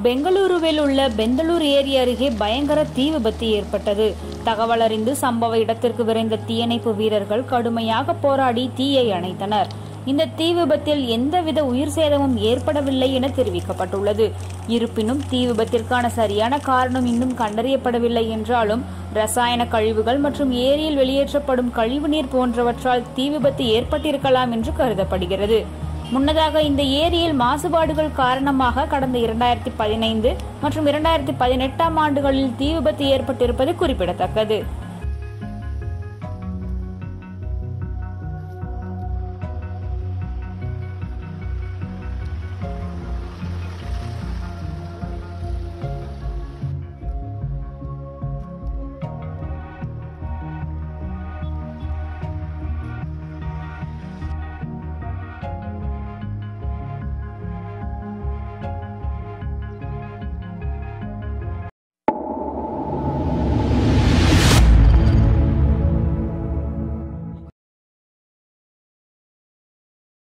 பெங்களூருவில் உள்ள பெந்தலூர் ஏரி அருகே பயங்கர தீ விபத்து ஏற்பட்டது தகவல் அறிந்து சம்பவ இடத்திற்கு விரைந்த தீயணைப்பு வீரர்கள் கடுமையாக போராடி தீயை அணைத்தனர் இந்த தீ விபத்தில் எந்தவித உயிர் சேதமும் ஏற்படவில்லை என தெரிவிக்கப்பட்டுள்ளது இருப்பினும் தீ விபத்திற்கான சரியான காரணம் இன்னும் கண்டறியப்படவில்லை என்றாலும் ரசாயன கழிவுகள் மற்றும் ஏரியில் வெளியேற்றப்படும் கழிவுநீர் போன்றவற்றால் தீ விபத்து ஏற்பட்டிருக்கலாம் என்று கருதப்படுகிறது முன்னதாக இந்த ஏரியில் மாசுபாடுகள் காரணமாக கடந்த இரண்டாயிரத்தி பதினைந்து மற்றும் இரண்டாயிரத்தி பதினெட்டாம் ஆண்டுகளில் தீ விபத்து ஏற்பட்டிருப்பது குறிப்பிடத்தக்கது